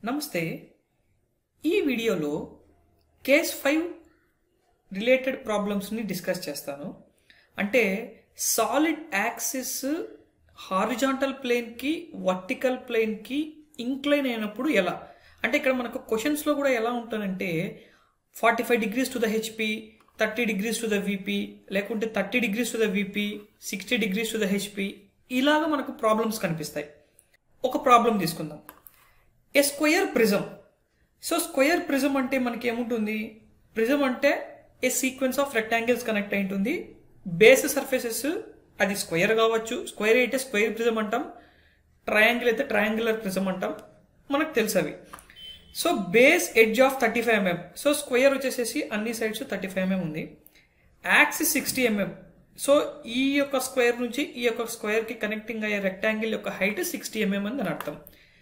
నమస్తే ఈ వీడియోలో కేస్ ఫైవ్ రిలేటెడ్ ప్రాబ్లమ్స్ని డిస్కస్ చేస్తాను అంటే సాలిడ్ యాక్సిస్ హారిజాంటల్ ప్లేన్కి వర్టికల్ ప్లేన్కి ఇంక్లైన్ అయినప్పుడు ఎలా అంటే ఇక్కడ మనకు క్వశ్చన్స్లో కూడా ఎలా ఉంటుందంటే forty five degrees to the HP thirty degrees to the VP లేకుంటే thirty degrees to the VP sixty degrees to the HP ఇలాగ మనకు ప్రాబ్లమ్స్ కనిపిస్తాయి ఒక ప్రాబ్లం తీసుకుందాం a square prism so square prism అంటే మనకి ఏముంటుంది ప్రిజం అంటే a sequence of rectangles connect అయి ఉంటుంది బేస్ సర్ఫేసెస్ అది స్క్వయర్ కావచ్చు స్క్వయర్ అయితే స్క్వయర్ ప్రిజం అంటాం ట్రయాంగిల్ అయితే ట్రయాంగులర్ ప్రిజం అంటాం మనకు తెలుసు అవి so base edge of thirty five mm so square వచ్చేసేసి అన్ని సైడ్స్ థర్టీ ఫైవ్ ఎంఎం ఉంది యాక్సిస్ సిక్స్టీ ఎంఎం సో ఈ యొక్క స్క్వేర్ నుంచి ఈ యొక్క స్క్వేర్కి కనెక్టింగ్ అయ్యే రెక్టాంగిల్ యొక్క హైట్ సిక్స్టీ ఎంఎం అని అర్థం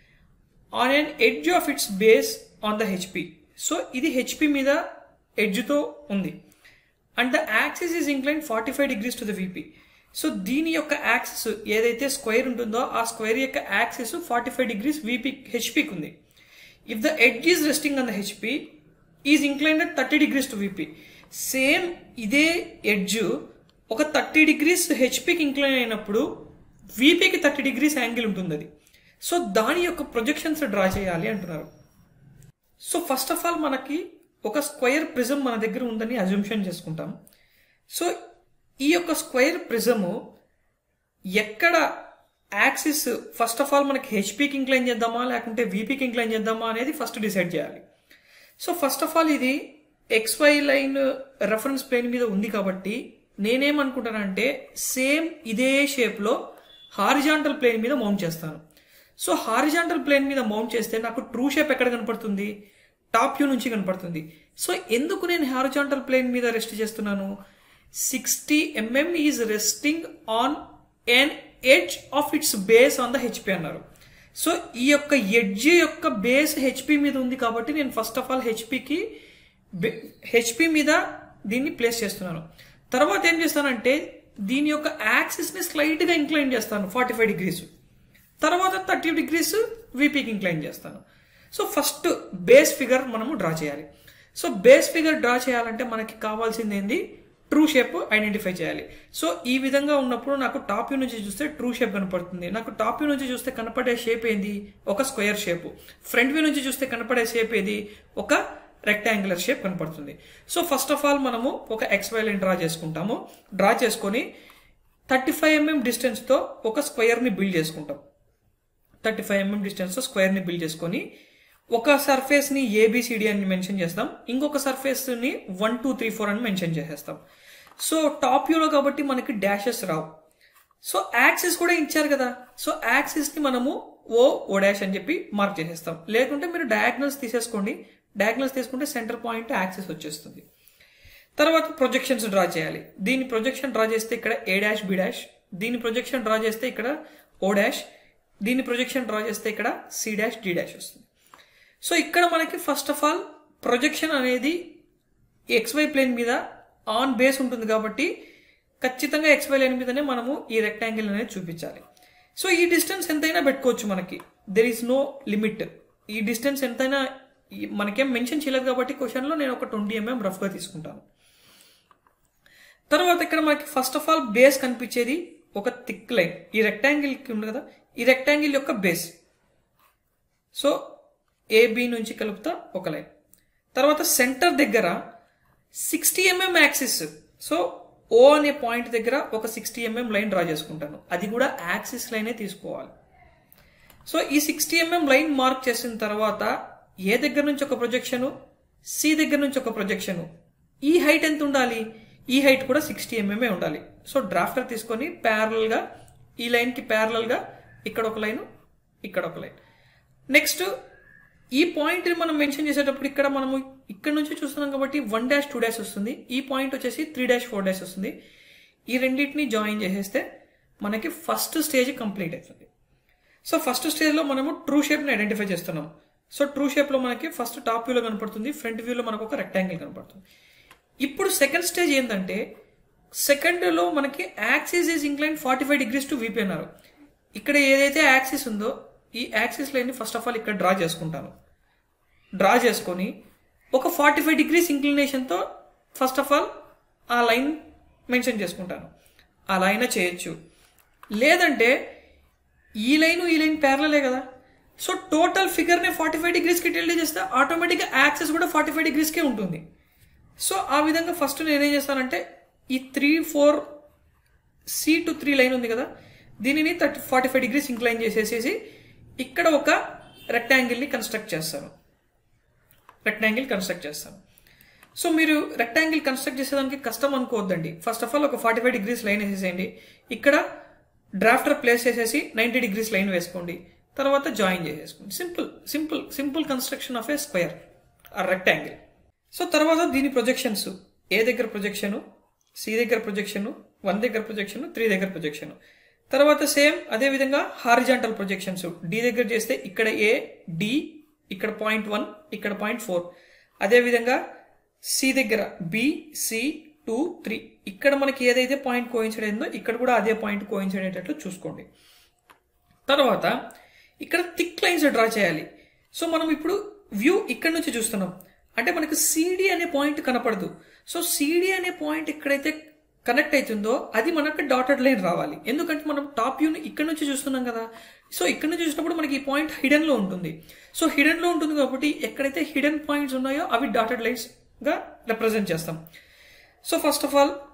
on an edge of its base on the HP so ఇది హెచ్పి మీద ఎడ్జ్తో ఉంది and the axis is incline forty five degrees to the VP so దీని యొక్క యాక్సిస్ ఏదైతే స్క్వేర్ ఉంటుందో ఆ స్క్వేర్ యొక్క axis forty five degrees VP హెచ్పికి ఉంది if the edge is resting on the HP is incline at thirty degrees to VP same ఇదే edge ఒక థర్టీ డిగ్రీస్ హెచ్పికి ఇంక్లైన్ అయినప్పుడు వీపీకి థర్టీ డిగ్రీస్ యాంగిల్ ఉంటుంది అది సో దాని యొక్క ప్రొజెక్షన్స్ డ్రా చేయాలి అంటున్నారు సో ఫస్ట్ ఆఫ్ ఆల్ మనకి ఒక స్క్వయర్ ప్రిజం మన దగ్గర ఉందని అజంప్షన్ చేసుకుంటాం సో ఈ యొక్క స్క్వయర్ ప్రిజము ఎక్కడ యాక్సిస్ ఫస్ట్ ఆఫ్ ఆల్ మనకి హెచ్పీకి ఇంక్లైన్ చేద్దామా లేకుంటే వీపీకి ఇంక్లైన్ చేద్దామా అనేది ఫస్ట్ డిసైడ్ చేయాలి సో ఫస్ట్ ఆఫ్ ఆల్ ఇది ఎక్స్వై లైన్ రెఫరెన్స్ ప్లేన్ మీద ఉంది కాబట్టి నేనేమనుకుంటానంటే సేమ్ ఇదే షేప్లో హారిజాంటల్ ప్లేన్ మీద మౌంట్ చేస్తాను సో హారిజాంటల్ ప్లేన్ మీద మౌంట్ చేస్తే నాకు ట్రూ షేప్ ఎక్కడ కనపడుతుంది టాప్ వ్యూ నుంచి కనపడుతుంది సో ఎందుకు నేను హారిజాంటల్ ప్లేన్ మీద రెస్ట్ చేస్తున్నాను sixty mm is resting on an edge of its base on the HP అన్నారు సో ఈ యొక్క ఎడ్జ్ యొక్క బేస్ హెచ్పి మీద ఉంది కాబట్టి నేను ఫస్ట్ ఆఫ్ ఆల్ హెచ్పికి హెచ్పి మీద దీన్ని ప్లేస్ చేస్తున్నాను తర్వాత ఏం చేస్తానంటే దీని యొక్క యాక్సిస్ని స్లైట్గా ఇంక్లైన్ చేస్తాను ఫార్టీ ఫైవ్ డిగ్రీస్ తర్వాత థర్టీ డిగ్రీస్ వీపీకి ఇంక్లైన్ చేస్తాను సో ఫస్ట్ బేస్ ఫిగర్ మనము డ్రా చేయాలి సో బేస్ ఫిగర్ డ్రా చేయాలంటే మనకి కావాల్సింది ఏంది ట్రూ షేప్ ఐడెంటిఫై చేయాలి సో ఈ విధంగా ఉన్నప్పుడు నాకు టాప్ వ్యూ నుంచి చూస్తే ట్రూ షేప్ కనపడుతుంది నాకు టాప్ వ్యూ నుంచి చూస్తే కనపడే షేప్ ఏంది ఒక స్క్వేర్ షేప్ ఫ్రంట్ వ్యూ నుంచి చూస్తే కనపడే షేప్ ఏది ఒక రెక్టాంగులర్ షేప్ కనపడుతుంది సో ఫస్ట్ ఆఫ్ ఆల్ మనము ఒక ఎక్స్వై లైన్ డ్రా చేసుకుంటాము డ్రా చేసుకొని థర్టీ ఫైవ్ ఎంఎం డిస్టెన్స్తో ఒక స్క్వేర్ని బిల్డ్ చేసుకుంటాం థర్టీ ఫైవ్ ఎంఎం డిస్టెన్స్తో స్క్వేర్ని బిల్డ్ చేసుకొని ఒక సర్ఫేస్ని ఏబిసిడి అని మెన్షన్ చేస్తాం ఇంకొక సర్ఫేస్ని వన్ టూ త్రీ ఫోర్ అని మెన్షన్ చేసేస్తాం సో టాప్ వ్యూలో కాబట్టి మనకి డాషెస్ రావు సో యాక్సిస్ కూడా ఇచ్చారు కదా సో యాక్సిస్ని మనము ఓ ఓ డాష్ అని చెప్పి మార్క్ చేసేస్తాం లేకుంటే మీరు డయాగ్నల్స్ తీసేసుకోండి డయాగ్నల్స్ తీసుకుంటే సెంటర్ పాయింట్ యాక్సిస్ వచ్చేస్తుంది తర్వాత ప్రొజెక్షన్స్ డ్రా చేయాలి దీని ప్రొజెక్షన్ డ్రా చేస్తే ఇక్కడ ఏ డాష్ బి డాష్ దీని ప్రొజెక్షన్ డ్రా చేస్తే ఇక్కడ ఓ డాష్ దీని ప్రొజెక్షన్ డ్రా చేస్తే ఇక్కడ సి డాష్ డి డాష్ వస్తుంది సో ఇక్కడ మనకి ఫస్ట్ ఆఫ్ ఆల్ ప్రొజెక్షన్ అనేది ఎక్స్వై ప్లేన్ మీద ఆన్ బేస్ ఉంటుంది కాబట్టి ఖచ్చితంగా ఎక్స్వై లైన్ మీదనే మనము ఈ రెక్టాంగిల్ అనేది చూపించాలి సో ఈ డిస్టెన్స్ ఎంతైనా పెట్టుకోవచ్చు మనకి దెర్ ఈస్ నో లిమిట్ ఈ డిస్టెన్స్ ఎంతైనా మనకేం మెన్షన్ చేయలేదు కాబట్టి క్వశ్చన్లో నేను ఒక ట్వంటీ ఎంఎం రఫ్గా తీసుకుంటాను తర్వాత ఇక్కడ మనకి ఫస్ట్ ఆఫ్ ఆల్ బేస్ కనిపించేది ఒక థిక్ లైన్ ఈ రెక్టాంగిల్కి ఉంది కదా ఈ రెక్టాంగిల్ యొక్క బేస్ సో ఏబి నుంచి కలుపుతా ఒక లైన్ తర్వాత సెంటర్ దగ్గర sixty mm axis so O అనే పాయింట్ దగ్గర ఒక సిక్స్టీ ఎంఎం లైన్ డ్రా చేసుకుంటాను అది కూడా యాక్సిస్ లైనే తీసుకోవాలి సో ఈ సిక్స్టీ ఎంఎం లైన్ మార్క్ చేసిన తర్వాత ఏ దగ్గర నుంచి ఒక ప్రొజెక్షను సి దగ్గర నుంచి ఒక ప్రొజెక్షను ఈ హైట్ ఎంత ఉండాలి ఈ హైట్ కూడా సిక్స్టీ ఎంఎంఏ ఉండాలి సో డ్రాఫ్టర్ తీసుకొని ప్యారలల్గా ఈ లైన్కి ప్యారలల్గా ఇక్కడ ఒక లైన్ ఇక్కడ ఒక లైన్ నెక్స్ట్ ఈ పాయింట్ మనం మెన్షన్ చేసేటప్పుడు ఇక్కడ మనము ఇక్కడ నుంచి చూస్తున్నాం కాబట్టి వన్ డాష్ టూ డాష్ వస్తుంది ఈ పాయింట్ వచ్చేసి త్రీ డాష్ ఫోర్ డాష్ వస్తుంది ఈ రెండింటిని జాయిన్ చేసేస్తే మనకి ఫస్ట్ స్టేజ్ కంప్లీట్ అవుతుంది సో ఫస్ట్ స్టేజ్లో మనము ట్రూ షేప్ని ఐడెంటిఫై చేస్తున్నాం సో ట్రూ షేప్లో మనకి ఫస్ట్ టాప్ వ్యూలో కనపడుతుంది ఫ్రంట్ వ్యూలో మనకు ఒక రెక్టాంగిల్ కనపడుతుంది ఇప్పుడు సెకండ్ స్టేజ్ ఏంటంటే సెకండ్లో మనకి axis is incline forty five degrees to VP అన్నారు ఇక్కడ ఏదైతే యాక్సిస్ ఉందో ఈ యాక్సిస్ లైన్ని ఫస్ట్ ఆఫ్ ఆల్ ఇక్కడ డ్రా చేసుకుంటాను డ్రా చేసుకొని ఒక ఫార్టీ ఫైవ్ డిగ్రీస్ ఇంక్లినేషన్తో ఫస్ట్ ఆఫ్ ఆల్ ఆ లైన్ మెన్షన్ చేసుకుంటాను అలా అయినా చేయొచ్చు లేదంటే ఈ లైన్ ఈ లైన్ ప్యారలే కదా సో టోటల్ ఫిగర్ని ఫార్టీ ఫైవ్ డిగ్రీస్కి టెల్లి చేస్తే ఆటోమేటిక్గా యాక్సెస్ కూడా ఫార్టీ ఫైవ్ డిగ్రీస్కే ఉంటుంది సో ఆ విధంగా ఫస్ట్ నేనేం చేస్తానంటే ఈ three four C two three line ఉంది కదా దీనిని thirty forty five degrees incline చేసేసేసి ఇక్కడ ఒక రెక్టాంగిల్ని కన్స్ట్రక్ట్ చేస్తాను రెక్టాంగిల్ కన్స్ట్రక్ట్ చేస్తాను సో మీరు రెక్టాంగిల్ కన్స్ట్రక్ట్ చేసేదానికి కష్టం అనుకోవద్దండి ఫస్ట్ ఆఫ్ ఆల్ ఒక ఫార్టీ ఫైవ్ డిగ్రీస్ లైన్ వేసేసేయండి ఇక్కడ డ్రాఫ్టర్ ప్లేస్ చేసేసి నైంటీ డిగ్రీస్ లైన్ వేసుకోండి తర్వాత జాయిన్ చేసేసుకోండి simple simple simple construction of a square ఆ రెక్టాంగిల్ సో తర్వాత దీని ప్రొజెక్షన్స్ ఏ దగ్గర ప్రొజెక్షను సి దగ్గర ప్రొజెక్షను వన్ దగ్గర ప్రొజెక్షన్ త్రీ దగ్గర ప్రొజెక్షన్ తర్వాత సేమ్ అదే విధంగా హారిజాంటల్ ప్రొజెక్షన్స్ డి దగ్గర చేస్తే ఇక్కడ ఏ డి ఇక్కడ పాయింట్ వన్ ఇక్కడ పాయింట్ ఫోర్ అదేవిధంగా సి దగ్గర బి సి టూ త్రీ ఇక్కడ మనకి ఏదైతే పాయింట్ కోయిన్సైడ్ అయిందో ఇక్కడ కూడా అదే పాయింట్ కోయిన్సైడ్ అయ్యేటట్లు చూసుకోండి తర్వాత ఇక్కడ థిక్ లైన్స్ డ్రా చేయాలి సో మనం ఇప్పుడు వ్యూ ఇక్కడ నుంచి చూస్తున్నాం అంటే మనకు సిడి అనే పాయింట్ కనపడదు సో సిడి అనే పాయింట్ ఎక్కడైతే కనెక్ట్ అవుతుందో అది మనకు డాటెడ్ లైన్ రావాలి ఎందుకంటే మనం టాప్ వ్యూని ఇక్కడ నుంచి చూస్తున్నాం కదా సో ఇక్కడ నుంచి చూసినప్పుడు మనకి ఈ పాయింట్ హిడెన్ లో ఉంటుంది సో హిడెన్ లో ఉంటుంది కాబట్టి ఎక్కడైతే హిడెన్ పాయింట్స్ ఉన్నాయో అవి డాటెడ్ లైన్స్ గా రిప్రజెంట్ చేస్తాం so first of all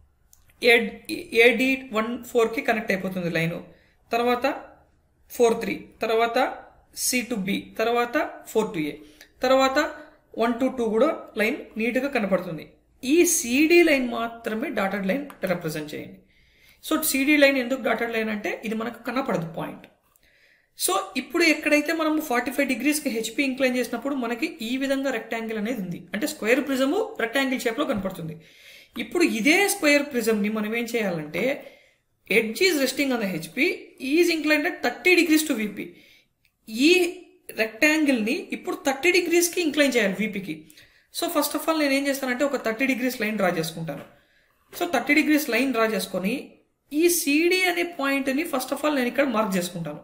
A A D one ఫోర్కి కనెక్ట్ అయిపోతుంది లైను తర్వాత ఫోర్ త్రీ తర్వాత సి టు బి తర్వాత ఫోర్ టు ఏ తర్వాత వన్ టు టూ కూడా లైన్ నీట్గా కనపడుతుంది ఈ సిడి లైన్ మాత్రమే డాటెడ్ లైన్ రిప్రజెంట్ చేయండి సో సిడి లైన్ ఎందుకు డాటెడ్ లైన్ అంటే ఇది మనకు కనపడదు పాయింట్ సో ఇప్పుడు ఎక్కడైతే మనం ఫార్టీ ఫైవ్ డిగ్రీస్కి హెచ్పి ఇంక్లైన్ చేసినప్పుడు మనకి ఈ విధంగా రెక్టాంగిల్ అనేది ఉంది అంటే స్క్వేర్ ప్రిజము రెక్టాంగిల్ షేప్లో కనపడుతుంది ఇప్పుడు ఇదే స్క్వేర్ ప్రిజమ్ని మనం ఏం చేయాలంటే edge is resting on the HP is incline at thirty degrees to VP ఈ రెక్టాంగిల్ని ఇప్పుడు థర్టీ డిగ్రీస్కి ఇంక్లైన్ చేయాలి వీపీకి సో ఫస్ట్ ఆఫ్ ఆల్ నేను ఏం చేస్తానంటే ఒక థర్టీ డిగ్రీస్ లైన్ డ్రా చేసుకుంటాను so thirty degrees line draw చేసుకొని ఈ సిడి అనే పాయింట్ని ఫస్ట్ ఆఫ్ ఆల్ నేను ఇక్కడ మార్క్ చేసుకుంటాను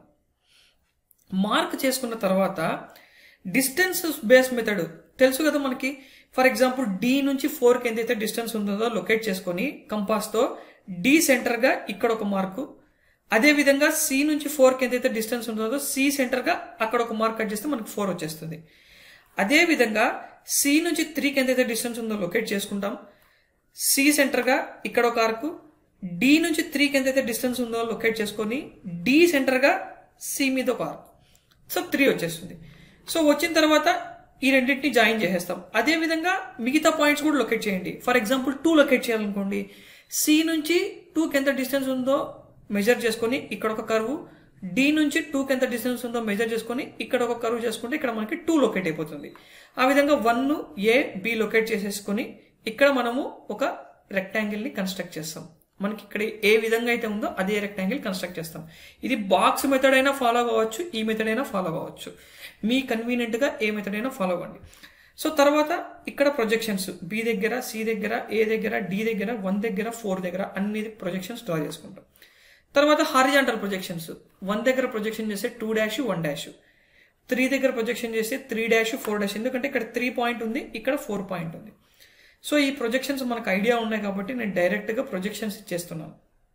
మార్క్ చేసుకున్న తర్వాత డిస్టెన్స్ బేస్ మెథడ్ తెలుసు కదా మనకి ఫర్ ఎగ్జాంపుల్ డి నుంచి ఫోర్కి ఎంతైతే డిస్టెన్స్ ఉంటుందో లొకేట్ చేసుకొని కంపాస్తో డి సెంటర్గా ఇక్కడ ఒక మార్కు అదేవిధంగా సి నుంచి ఫోర్కి ఎంతైతే డిస్టెన్స్ ఉంటుందో సి సెంటర్గా అక్కడ ఒక మార్క్ కట్ చేస్తే మనకి ఫోర్ వచ్చేస్తుంది అదేవిధంగా సి నుంచి త్రీకి ఎంతైతే డిస్టెన్స్ ఉందో లొకేట్ చేసుకుంటాం సి సెంటర్గా ఇక్కడ ఒక ఆర్కు డి నుంచి త్రీకి ఎంతైతే డిస్టెన్స్ ఉందో లొకేట్ చేసుకొని డి సెంటర్గా సి మీద ఒక ఆర్క్ సో త్రీ వచ్చేస్తుంది సో వచ్చిన తర్వాత ఈ రెండింటిని జాయిన్ చేసేస్తాం అదే విధంగా మిగతా పాయింట్స్ కూడా లొకేట్ చేయండి ఫర్ ఎగ్జాంపుల్ టూ లొకేట్ చేయాలనుకోండి సి నుంచి టూకి ఎంత డిస్టెన్స్ ఉందో మెజర్ చేసుకొని ఇక్కడ ఒక కర్వ్ డి నుంచి టూకి ఎంత డిస్టెన్స్ ఉందో మెజర్ చేసుకొని ఇక్కడ ఒక కర్వ్ చేసుకుంటే ఇక్కడ మనకి టూ లొకేట్ అయిపోతుంది ఆ విధంగా వన్ ఏ బి లొకేట్ చేసేసుకొని ఇక్కడ మనము ఒక రెక్టాంగిల్ని కన్స్ట్రక్ట్ చేస్తాం మనకి ఇక్కడ ఏ విధంగా అయితే ఉందో అదే రెక్టాంగిల్ కన్స్ట్రక్ట్ చేస్తాం ఇది బాక్స్ మెథడ్ అయినా ఫాలో కావచ్చు ఈ మెథడ్ అయినా ఫాలో కావచ్చు మీ కన్వీనియంట్గా ఏ మెథడ్ అయినా ఫాలో అవ్వండి సో తర్వాత ఇక్కడ ప్రొజెక్షన్స్ బి దగ్గర సి దగ్గర ఏ దగ్గర డి దగ్గర వన్ దగ్గర ఫోర్ దగ్గర అన్ని ప్రొజెక్షన్స్ డ్రా చేసుకుంటాం తర్వాత హారిజాంటల్ ప్రొజెక్షన్స్ వన్ దగ్గర ప్రొజెక్షన్ చేస్తే two dash one dash three దగ్గర ప్రొజెక్షన్ చేస్తే త్రీ డాష్ ఫోర్ డాష్ ఎందుకంటే ఇక్కడ త్రీ పాయింట్ ఉంది ఇక్కడ ఫోర్ పాయింట్ ఉంది సో ఈ ప్రొజెక్షన్స్ మనకు ఐడియా ఉన్నాయి కాబట్టి నేను డైరెక్ట్గా ప్రొజెక్షన్స్ ఇచ్చేస్తున్నాను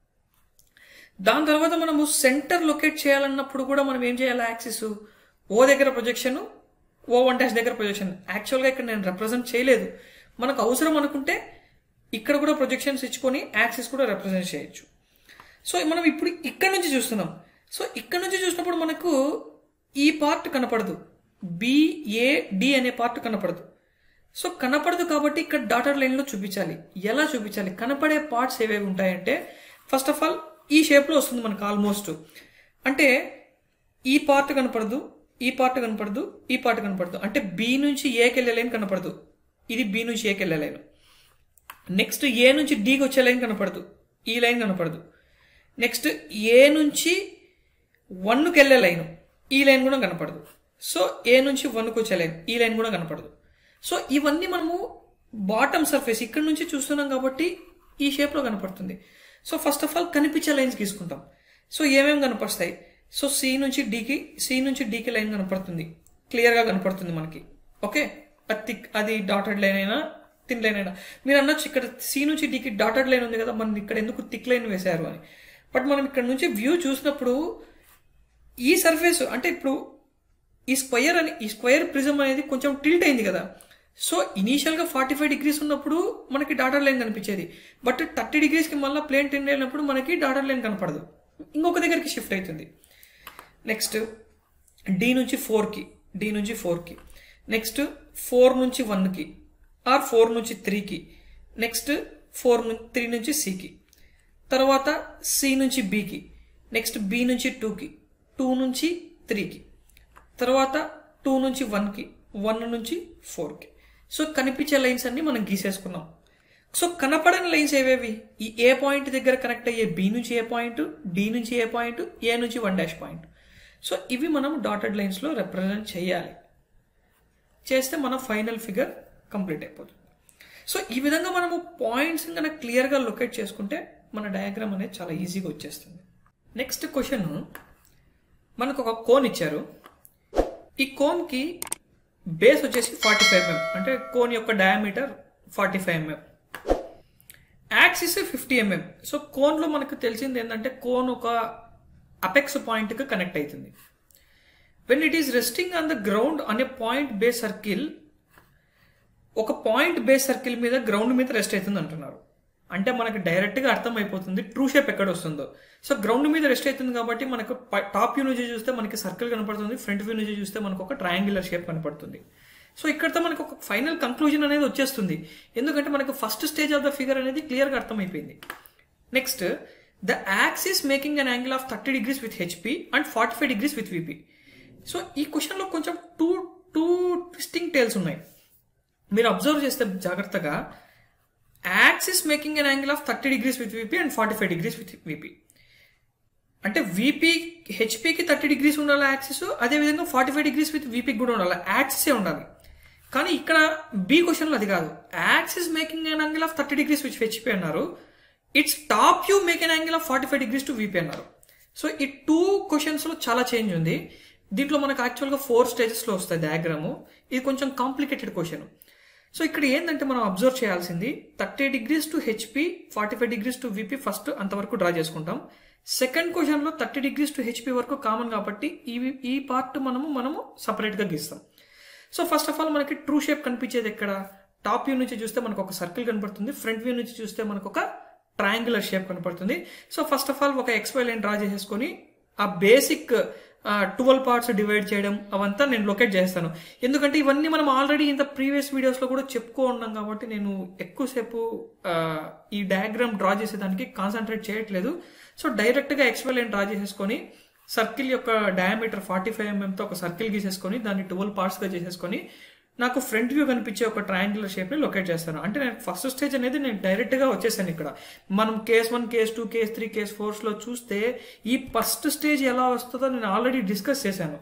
దాని తర్వాత మనము సెంటర్ లొకేట్ చేయాలన్నప్పుడు కూడా మనం ఏం చేయాలి యాక్సిస్ ఓ దగ్గర ప్రొజెక్షన్ ఓ వన్ డాష్ దగ్గర ప్రొజెక్షన్ యాక్చువల్గా ఇక్కడ నేను రిప్రజెంట్ చేయలేదు మనకు అవసరం అనుకుంటే ఇక్కడ కూడా ప్రొజెక్షన్స్ ఇచ్చుకొని యాక్సిస్ కూడా రిప్రజెంట్ చేయొచ్చు సో మనం ఇప్పుడు ఇక్కడ నుంచి చూస్తున్నాం సో ఇక్కడ నుంచి చూసినప్పుడు మనకు ఈ పార్ట్ కనపడదు బిఏడి అనే పార్ట్ కనపడదు సో కనపడదు కాబట్టి ఇక్కడ డాటర్ లైన్లో చూపించాలి ఎలా చూపించాలి కనపడే పార్ట్స్ ఏవేవి ఉంటాయంటే ఫస్ట్ ఆఫ్ ఆల్ ఈ షేప్లో వస్తుంది మనకు ఆల్మోస్ట్ అంటే ఈ పార్ట్ కనపడదు ఈ పార్ట్ కనపడదు ఈ పార్ట్ కనపడదు అంటే బి నుంచి ఏకి వెళ్ళే లైన్ కనపడదు ఇది బి నుంచి ఏకి వెళ్ళే లైన్ నెక్స్ట్ ఏ నుంచి డీకి వచ్చే లైన్ కనపడదు ఈ లైన్ కనపడదు నెక్స్ట్ ఏ నుంచి వన్కి వెళ్ళే లైన్ ఈ లైన్ కూడా కనపడదు సో ఏ నుంచి వన్కి వచ్చే లైన్ ఈ లైన్ కూడా కనపడదు సో ఇవన్నీ మనము బాటమ్ సర్ఫేస్ ఇక్కడ నుంచి చూస్తున్నాం కాబట్టి ఈ షేప్లో కనపడుతుంది సో ఫస్ట్ ఆఫ్ ఆల్ కనిపించే లైన్స్ గీసుకుంటాం సో ఏమేమి కనపడతాయి సో సి నుంచి డీకి సి నుంచి డీకి లైన్ కనపడుతుంది క్లియర్గా కనపడుతుంది మనకి ఓకే అది థిక్ అది డాటెడ్ లైన్ అయినా థిన్ లైన్ అయినా మీరు అనొచ్చు ఇక్కడ సి నుంచి డికి డాటెడ్ లైన్ ఉంది కదా మనం ఇక్కడ ఎందుకు థిక్ లైన్ వేశారు అని బట్ మనం ఇక్కడ నుంచి వ్యూ చూసినప్పుడు ఈ సర్ఫేస్ అంటే ఇప్పుడు ఈ స్క్వయర్ అని ఈ స్క్వయర్ ప్రిజం అనేది కొంచెం టిల్ట్ అయింది కదా సో ఇనీషియల్గా ఫార్టీ ఫైవ్ డిగ్రీస్ ఉన్నప్పుడు మనకి డాటర్ లైన్ కనిపించేది బట్ థర్టీ డిగ్రీస్కి మళ్ళీ ప్లేన్ టెన్ అయినప్పుడు మనకి డాటర్ లైన్ కనపడదు ఇంకొక దగ్గరికి షిఫ్ట్ అవుతుంది నెక్స్ట్ డి నుంచి ఫోర్కి డి నుంచి ఫోర్కి నెక్స్ట్ ఫోర్ నుంచి వన్కి ఆర్ ఫోర్ నుంచి త్రీకి నెక్స్ట్ ఫోర్ త్రీ నుంచి సికి తర్వాత సి నుంచి బికి నెక్స్ట్ బి నుంచి టూకి టూ నుంచి త్రీకి తర్వాత టూ నుంచి వన్కి వన్ నుంచి ఫోర్కి సో కనిపించే లైన్స్ అన్ని మనం గీసేసుకున్నాం సో కనపడని లైన్స్ ఏవేవి ఈ ఏ పాయింట్ దగ్గర కనెక్ట్ అయ్యే బి నుంచి ఏ పాయింట్ డి నుంచి ఏ పాయింట్ ఏ నుంచి వన్ డాష్ పాయింట్ సో ఇవి మనం డాటెడ్ లైన్స్లో రిప్రజెంట్ చేయాలి చేస్తే మన ఫైనల్ ఫిగర్ కంప్లీట్ అయిపోతుంది సో ఈ విధంగా మనము పాయింట్స్ కనుక క్లియర్గా లొకేట్ చేసుకుంటే మన డయాగ్రామ్ అనేది చాలా ఈజీగా వచ్చేస్తుంది నెక్స్ట్ క్వశ్చన్ మనకు ఒక కోన్ ఇచ్చారు ఈ కోన్కి బేస్ వచ్చేసి ఫార్టీ ఫైవ్ ఎంఎం అంటే కోన్ యొక్క diameter forty five mm axis fifty mm so కోన్లో మనకు తెలిసింది ఏంటంటే కోన్ ఒక అపెక్స్ పాయింట్కి కనెక్ట్ అవుతుంది when it is resting on the ground అనే పాయింట్ బేస్ సర్కిల్ ఒక పాయింట్ బేస్ సర్కిల్ మీద గ్రౌండ్ మీద రెస్ట్ అవుతుంది అంటున్నారు అంటే మనకి డైరెక్ట్గా అర్థమైపోతుంది ట్రూ షేప్ ఎక్కడ వస్తుందో సో గ్రౌండ్ మీద రెస్ట్ అవుతుంది కాబట్టి మనకు టాప్ వ్యూ నుంచి చూస్తే మనకి సర్కిల్ కనపడుతుంది ఫ్రంట్ వ్యూ నుంచి చూస్తే మనకు ఒక ట్రయాంగులర్ షేప్ కనపడుతుంది సో ఇక్కడతో మనకు ఒక ఫైనల్ కంక్లూజన్ అనేది వచ్చేస్తుంది ఎందుకంటే మనకు first stage of the figure అనేది క్లియర్గా అర్థమైపోయింది next the axis making an angle of thirty degrees with HP and forty five degrees with VP so ఈ క్వశ్చన్లో కొంచెం టూ టూ ట్విస్టింగ్ టేల్స్ ఉన్నాయి మీరు అబ్జర్వ్ చేస్తే జాగ్రత్తగా axis making an angle of thirty degrees with VP and forty five degrees with VP అంటే VP హెచ్పికి thirty degrees ఉండాలి యాక్సిస్ అదేవిధంగా ఫార్టీ ఫైవ్ డిగ్రీస్ విత్ వీపీకి కూడా ఉండాలి యాక్సిసే ఉండాలి కానీ ఇక్కడ బి క్వశ్చన్లో అది కాదు axis making an angle of thirty degrees which HP అన్నారు it's top you make an angle of forty five degrees to VP అన్నారు సో ఈ టూ క్వశ్చన్స్లో చాలా చేంజ్ ఉంది దీంట్లో మనకు యాక్చువల్గా ఫోర్ స్టేజెస్లో వస్తాయి డయాగ్రాము ఇది కొంచెం కాంప్లికేటెడ్ క్వశ్చన్ సో ఇక్కడ ఏంటంటే మనం అబ్జర్వ్ చేయాల్సింది thirty degrees to HP forty five degrees to VP first అంతవరకు డ్రా చేసుకుంటాం సెకండ్ క్వశ్చన్లో థర్టీ డిగ్రీస్ టు హెచ్పి వరకు కామన్ కాబట్టి ఈ ఈ పార్ట్ మనము మనము సపరేట్గా గీస్తాం సో ఫస్ట్ ఆఫ్ ఆల్ మనకి ట్రూ షేప్ కనిపించేది ఎక్కడ టాప్ వ్యూ నుంచి చూస్తే మనకు ఒక సర్కిల్ కనపడుతుంది ఫ్రంట్ వ్యూ నుంచి చూస్తే మనకు ఒక ట్రయాంగులర్ షేప్ కనపడుతుంది సో ఫస్ట్ ఆఫ్ ఆల్ ఒక ఎక్స్వై లైన్ డ్రా చేసేసుకొని ఆ బేసిక్ ట్వెల్వ్ పార్ట్స్ డివైడ్ చేయడం అవంతా నేను లొకేట్ చేస్తాను ఎందుకంటే ఇవన్నీ మనం ఆల్రెడీ ఇంత ప్రీవియస్ వీడియోస్లో కూడా చెప్పుకో ఉన్నాం కాబట్టి నేను ఎక్కువసేపు ఈ డయాగ్రామ్ డ్రా చేసేదానికి కాన్సన్ట్రేట్ చేయట్లేదు సో డైరెక్ట్గా ఎక్స్వై లైన్ డ్రా చేసేసుకొని సర్కిల్ యొక్క డయామీటర్ ఫార్టీ ఫైవ్ ఎంఎంతో ఒక సర్కిల్ గీసేసుకొని దాన్ని ట్వెల్వ్ పార్ట్స్గా చేసేసుకొని నాకు ఫ్రంట్ వ్యూ కనిపించే ఒక ట్రయాంగులర్ షేప్ని లొకేట్ చేస్తాను అంటే నేను ఫస్ట్ స్టేజ్ అనేది నేను డైరెక్ట్గా వచ్చేసాను ఇక్కడ మనం case one case two case three case ఫోర్స్లో చూస్తే ఈ ఫస్ట్ స్టేజ్ ఎలా వస్తుందో నేను ఆల్రెడీ డిస్కస్ చేశాను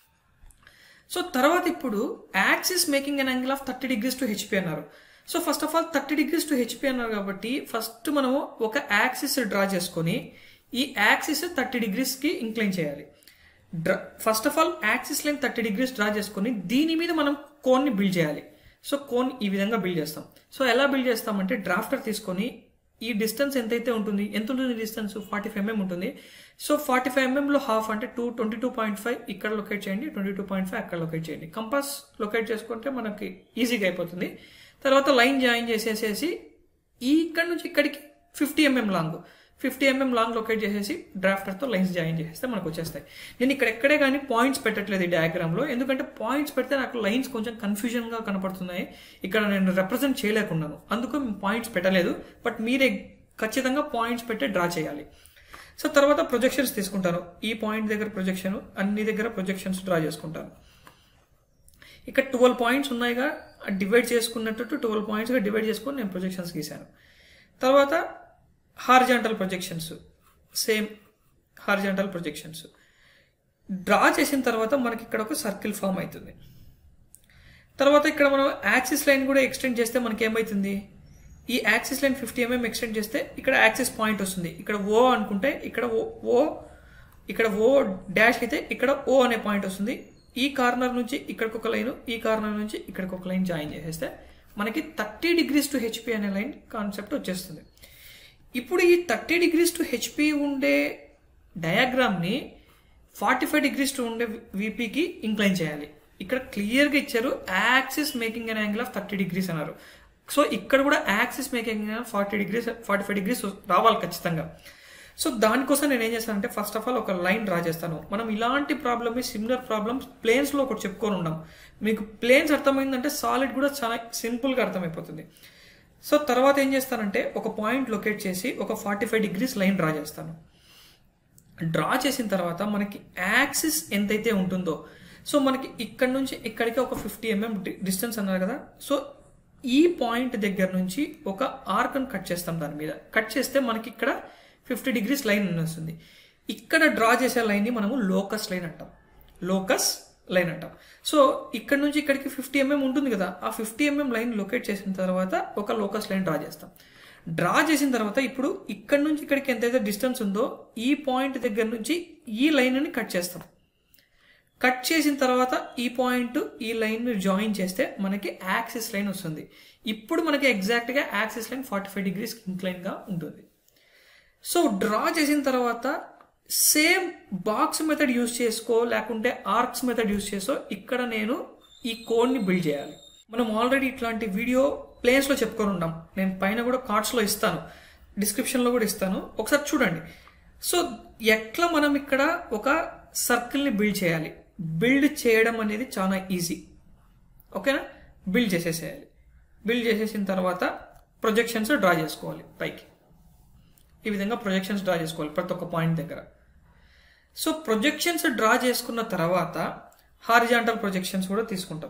సో తర్వాత ఇప్పుడు axis making an angle of thirty degrees to HP అన్నారు so first of all thirty degrees to HP అన్నారు కాబట్టి ఫస్ట్ మనము ఒక యాక్సిస్ డ్రా చేసుకొని ఈ యాక్సిస్ థర్టీ డిగ్రీస్కి ఇంక్లైన్ చేయాలి draw first of all axis line thirty degrees draw చేసుకొని దీని మీద మనం కోన్ని బిల్డ్ చేయాలి సో కోన్ ఈ విధంగా బిల్డ్ చేస్తాం సో ఎలా బిల్డ్ చేస్తామంటే డ్రాఫ్టర్ తీసుకొని ఈ డిస్టెన్స్ ఎంతైతే ఉంటుంది ఎంత ఉంటుంది డిస్టెన్స్ ఫార్టీ ఫైవ్ ఎంఎం ఉంటుంది సో ఫార్టీ ఫైవ్ ఎంఎంలో హాఫ్ అంటే two twenty two point five ఇక్కడ లొకేట్ చేయండి ట్వంటీ టూ పాయింట్ ఫైవ్ అక్కడ లొకేట్ చేయండి కంపాస్ లొకేట్ చేసుకుంటే మనకి ఈజీగా అయిపోతుంది తర్వాత లైన్ జాయిన్ చేసేసేసి ఈ ఇక్కడ నుంచి ఇక్కడికి fifty mm long fifty mm long locate చేసేసి డ్రాఫ్టర్తో లైన్స్ జాయిన్ చేసేస్తే మనకు వచ్చేస్తాయి నేను ఇక్కడ ఎక్కడే కానీ పాయింట్స్ పెట్టట్లేదు ఈ డయాగ్రామ్లో ఎందుకంటే పాయింట్స్ పెడితే నాకు లైన్స్ కొంచెం కన్ఫ్యూజన్గా కనపడుతున్నాయి ఇక్కడ నేను రిప్రజెంట్ చేయలేకున్నాను అందుకు పాయింట్స్ పెట్టలేదు బట్ మీరే ఖచ్చితంగా పాయింట్స్ పెట్టి డ్రా చేయాలి సో తర్వాత ప్రొజెక్షన్స్ తీసుకుంటాను ఈ పాయింట్ దగ్గర ప్రొజెక్షన్ అన్ని దగ్గర ప్రొజెక్షన్స్ డ్రా చేసుకుంటాను ఇక్కడ ట్వెల్వ్ పాయింట్స్ ఉన్నాయిగా డివైడ్ చేసుకున్నట్టు ట్వెల్వ్ పాయింట్స్గా డివైడ్ చేసుకొని నేను ప్రొజెక్షన్స్ గీశాను తర్వాత horizontal projections same horizontal projections draw చేసిన తర్వాత మనకి ఇక్కడ ఒక సర్కిల్ ఫామ్ అవుతుంది తర్వాత ఇక్కడ మనం యాక్సిస్ లైన్ కూడా ఎక్స్టెండ్ చేస్తే మనకి ఏమవుతుంది ఈ axis line fifty mm extend చేస్తే ఇక్కడ యాక్సిస్ పాయింట్ వస్తుంది ఇక్కడ ఓ అనుకుంటే ఇక్కడ ఓ ఓ ఇక్కడ ఓ డాష్ అయితే ఇక్కడ ఓ అనే పాయింట్ వస్తుంది ఈ కార్నర్ నుంచి ఇక్కడికి ఒక లైన్ ఈ కార్నర్ నుంచి ఇక్కడికి ఒక లైన్ జాయిన్ చేసేస్తే మనకి థర్టీ డిగ్రీస్ టు హెచ్పి అనే లైన్ కాన్సెప్ట్ వచ్చేస్తుంది ఇప్పుడు ఈ థర్టీ డిగ్రీస్ టు హెచ్పి ఉండే డయాగ్రామ్ని ఫార్టీ ఫైవ్ డిగ్రీస్ టు ఉండే విపికి ఇంక్లైన్ చేయాలి ఇక్కడ క్లియర్గా ఇచ్చారు axis making an angle of thirty degrees అన్నారు సో ఇక్కడ కూడా axis making forty degrees forty five degrees రావాలి ఖచ్చితంగా సో దానికోసం నేను ఏం చేస్తానంటే ఫస్ట్ ఆఫ్ ఆల్ ఒక లైన్ డ్రా చేస్తాను మనం ఇలాంటి ప్రాబ్లమ్ సిమిలర్ ప్రాబ్లమ్స్ ప్లేన్స్లో ఒకటి చెప్పుకొని ఉన్నాం మీకు ప్లేన్స్ అర్థమైందంటే సాలిడ్ కూడా చాలా సింపుల్గా అర్థమైపోతుంది సో తర్వాత ఏం చేస్తానంటే ఒక పాయింట్ లొకేట్ చేసి ఒక forty five degrees line draw చేస్తాను డ్రా చేసిన తర్వాత మనకి యాక్సిస్ ఎంతైతే ఉంటుందో సో మనకి ఇక్కడ నుంచి ఇక్కడికి ఒక ఫిఫ్టీ ఎంఎం డిస్టెన్స్ అన్నారు కదా సో ఈ పాయింట్ దగ్గర నుంచి ఒక ఆర్క్ని కట్ చేస్తాం దాని మీద కట్ చేస్తే మనకి ఇక్కడ ఫిఫ్టీ డిగ్రీస్ లైన్ వస్తుంది ఇక్కడ డ్రా చేసే లైన్ని మనము లోకస్ లైన్ అంటాం లోకస్ లైన్ అంటాం సో ఇక్కడ నుంచి ఇక్కడికి ఫిఫ్టీ ఎంఎం ఉంటుంది కదా ఆ ఫిఫ్టీ ఎంఎం లైన్ లొకేట్ చేసిన తర్వాత ఒక లోకస్ లైన్ డ్రా చేస్తాం డ్రా చేసిన తర్వాత ఇప్పుడు ఇక్కడ నుంచి ఇక్కడికి ఎంతైతే డిస్టెన్స్ ఉందో ఈ పాయింట్ దగ్గర నుంచి ఈ లైన్ని కట్ చేస్తాం కట్ చేసిన తర్వాత ఈ పాయింట్ ఈ లైన్ జాయిన్ చేస్తే మనకి యాక్సిస్ లైన్ వస్తుంది ఇప్పుడు మనకి ఎగ్జాక్ట్గా axis line forty five degrees ఇంక్లైన్గా ఉంటుంది సో డ్రా చేసిన తర్వాత సేమ్ బాక్స్ మెథడ్ యూస్ చేసుకో లేకుంటే ఆర్క్స్ మెథడ్ యూస్ చేసో ఇక్కడ నేను ఈ కోడ్ని బిల్డ్ చేయాలి మనం ఆల్రెడీ ఇట్లాంటి వీడియో ప్లేన్స్లో చెప్పుకొని ఉన్నాం నేను పైన కూడా కార్డ్స్లో ఇస్తాను డిస్క్రిప్షన్లో కూడా ఇస్తాను ఒకసారి చూడండి సో ఎట్లా మనం ఇక్కడ ఒక సర్కిల్ని బిల్డ్ చేయాలి బిల్డ్ చేయడం అనేది చాలా ఈజీ ఓకేనా బిల్డ్ చేసేసేయాలి బిల్డ్ చేసేసిన తర్వాత ప్రొజెక్షన్స్ డ్రా చేసుకోవాలి పైకి ఈ విధంగా ప్రొజెక్షన్స్ డ్రా చేసుకోవాలి ప్రతి ఒక్క పాయింట్ దగ్గర సో ప్రొజెక్షన్స్ డ్రా చేసుకున్న తర్వాత హారిజాంటల్ ప్రొజెక్షన్స్ కూడా తీసుకుంటాం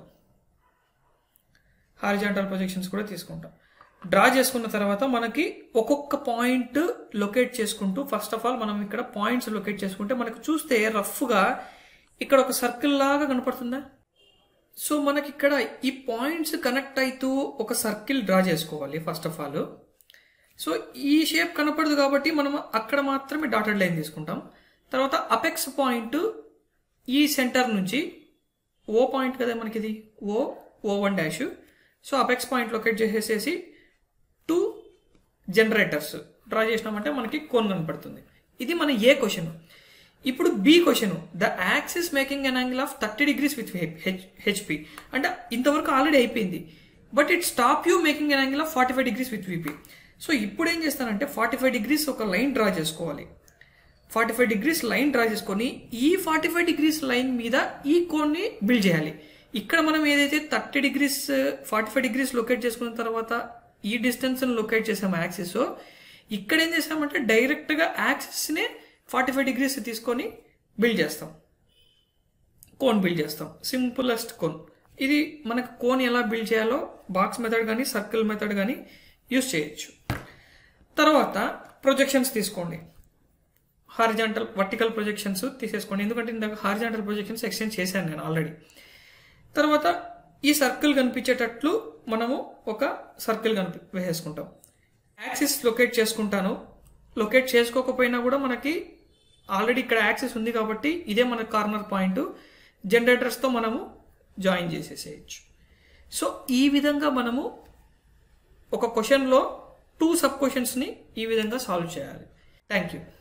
హారిజాంటల్ ప్రొజెక్షన్స్ కూడా తీసుకుంటాం డ్రా చేసుకున్న తర్వాత మనకి ఒక్కొక్క పాయింట్ లొకేట్ చేసుకుంటూ ఫస్ట్ ఆఫ్ ఆల్ మనం ఇక్కడ పాయింట్స్ లొకేట్ చేసుకుంటే మనకు చూస్తే రఫ్గా ఇక్కడ ఒక సర్కిల్ లాగా కనపడుతుందా సో మనకి ఇక్కడ ఈ పాయింట్స్ కనెక్ట్ అవుతూ ఒక సర్కిల్ డ్రా చేసుకోవాలి ఫస్ట్ ఆఫ్ ఆల్ సో ఈ షేప్ కనపడదు కాబట్టి మనం అక్కడ మాత్రమే డాటెడ్ లైన్ తీసుకుంటాం తర్వాత అపెక్స్ పాయింట్ ఈ సెంటర్ నుంచి ఓ పాయింట్ కదా మనకి ఇది O O one dash so apex point locate చేసేసేసి టూ జనరేటర్స్ డ్రా చేసినామంటే మనకి కోన్ కనపడుతుంది ఇది మన ఏ క్వశ్చన్ ఇప్పుడు B question the axis making an angle of thirty degrees with HP అంటే ఇంతవరకు ఆల్రెడీ అయిపోయింది but it stop you making an angle of forty five degrees with VP so ఇప్పుడు ఏం చేస్తానంటే ఫార్టీ ఫైవ్ డిగ్రీస్ ఒక line draw చేసుకోవాలి forty five degrees line draw చేసుకొని ఈ ఫార్టీ ఫైవ్ డిగ్రీస్ లైన్ మీద ఈ కోన్ని బిల్డ్ చేయాలి ఇక్కడ మనం ఏదైతే thirty degrees forty five degrees locate చేసుకున్న తర్వాత ఈ డిస్టెన్స్ లొకేట్ చేసాము యాక్సిస్ ఇక్కడ ఏం చేసామంటే డైరెక్ట్గా యాక్సిస్నే ఫార్టీ ఫైవ్ డిగ్రీస్ తీసుకొని బిల్డ్ చేస్తాం కోన్ బిల్డ్ చేస్తాం సింపులెస్ట్ కోన్ ఇది మనకు కోన్ ఎలా బిల్డ్ చేయాలో బాక్స్ మెథడ్ కానీ సర్కిల్ మెథడ్ కానీ యూస్ చేయొచ్చు తర్వాత ప్రొజెక్షన్స్ తీసుకోండి హారిజాంటల్ వర్టికల్ ప్రొజెక్షన్స్ తీసేసుకోండి ఎందుకంటే ఇందాక హారిజాంటల్ ప్రొజెక్షన్స్ ఎక్స్చేంజ్ చేశాను నేను ఆల్రెడీ తర్వాత ఈ సర్కిల్ కనిపించేటట్లు మనము ఒక సర్కిల్ కనిపి వేసేసుకుంటాం యాక్సిస్ లొకేట్ చేసుకుంటాను లొకేట్ చేసుకోకపోయినా కూడా మనకి ఆల్రెడీ ఇక్కడ యాక్సిస్ ఉంది కాబట్టి ఇదే మన కార్నర్ పాయింట్ జనరేటర్స్తో మనము జాయిన్ చేసేసేయచ్చు సో ఈ విధంగా మనము ఒక క్వశ్చన్లో టూ సబ్ క్వశ్చన్స్ని ఈ విధంగా సాల్వ్ చేయాలి థ్యాంక్ యూ